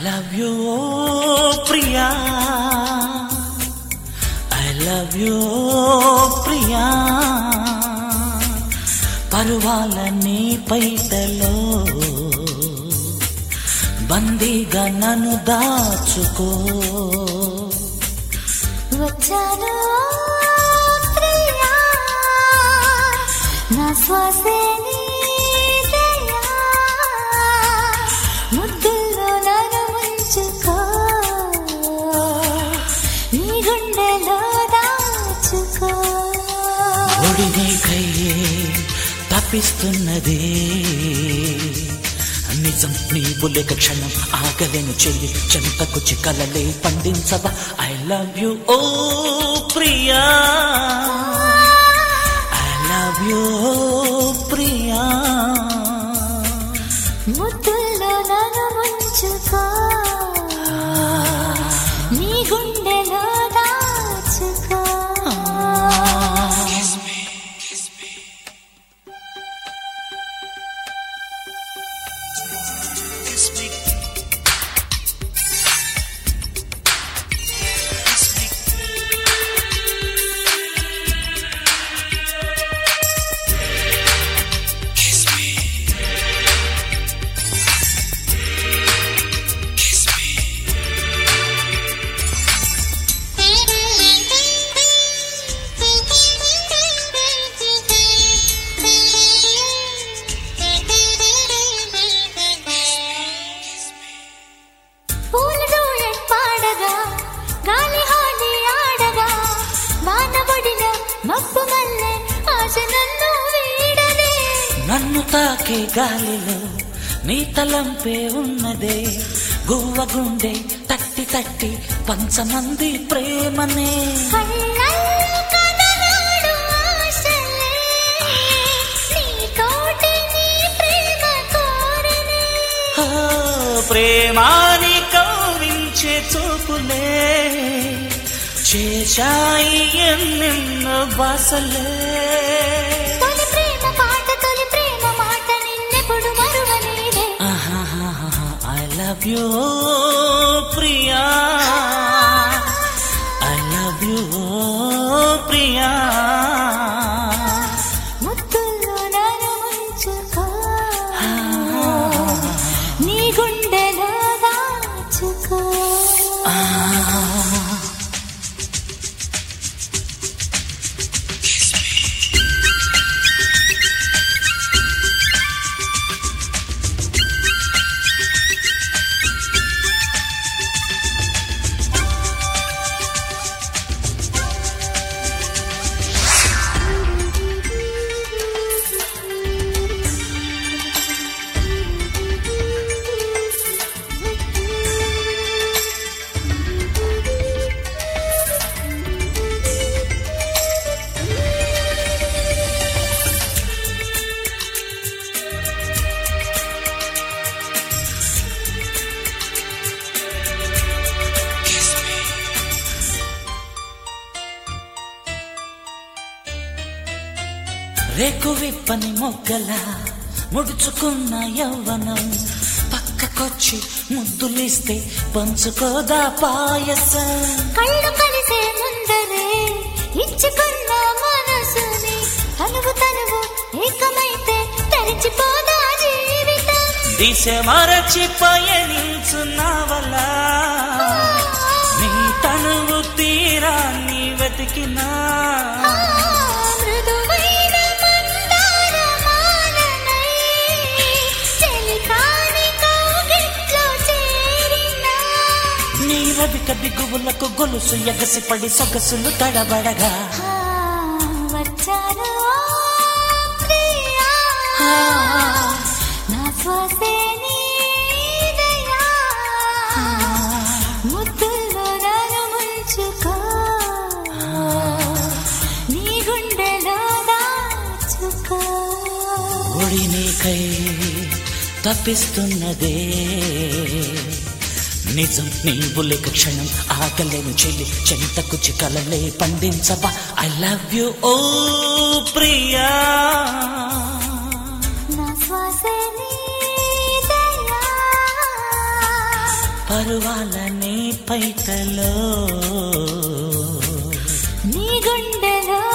love you, oh, ప్రియా I love you ప్రియా పరువాల నీ పైటలో బందీగా నన్ను దాచుకో వచ్చాను ప్రియా నా శ్వాసే నీదయా ముద్దుల్లో నన్ను ముంచుకో నీ గుండెలో దాచుకో ఒడిని కయ్యే తప్పిస్తున్నదే నిజం నీ బుల్లెక క్షణం ఆగలేను చెల్లి చెంతకు కలలే పండించవా ఐ లవ్ యు ఓ ప్రియా ఐ లవ్ యు ప్రియా ముద్దుల్లో నన్ను ముంచుకో నీ గుండెలో దాచుకో పూలతో పాడగా గాలి హాలి ఆడగా వానబడిన మబ్బు మల్లె ఆశ నన్ను వీడలే నన్ను తాకే గాలిలో నీ తలంపే ఉన్నదే గువ్వ గుండె తట్టి తట్టి పంచమంది ప్రేమనే కళ్ళల్లో కదలాడు ఆశలే నీతోటి నీ ప్రేమ కోరనే ఓ, ప్రేమాని కౌవించే చూపులే చేశాయి ఎన్నెన్నో బాసలే తొలి ప్రేమ పాట తొలి ప్రేమ మాట నిన్నెప్పుడు మరువలేదే ఐ లవ్ యూ ప్రియా ఐ లవ్ యూ ప్రియా ముద్దుల్లో నన్ను ముంచుకో నీ గుండెలో దాచుకో రేకు విప్పని మొగ్గల ముడుచుకున్న యవ్వనం పక్కకొచ్చి ముద్దులిస్తే పంచుకోదా పాయసం కళ్ళు కలిసే ముందరే ఇచ్చుకున్న మనసుని తనువు తనువు ఏకమైతే తెరిచిపోదా జీవితం దిశ మరచి పయనించున్నావల నీ తనువు తీరాన్ని వెతికినా ఆ మృదువైన మందార మాలనై చెలికాని కౌగిట్లో చేరినా నీ రవిక బిగువులకు గొలుసు ఎగసిపడి సొగసులు తడబడగా ఆ, వచ్చాను ప్రియా నా శ్వాసే నీదయా ముద్దుల్లో నన్ను ముంచుకో నీ గుండెలో దాచుకో ఒడి నీకై తప్పిస్తున్నదే నిజం నీవు లేక క్షణం ఆగలేను చెల్లి చెంతకు చికలలే పండించవా ఐ లవ్ యు ఓ ప్రియా నా శ్వాసే నీదయా పరువాలనే పైటలో నీ గుండెలో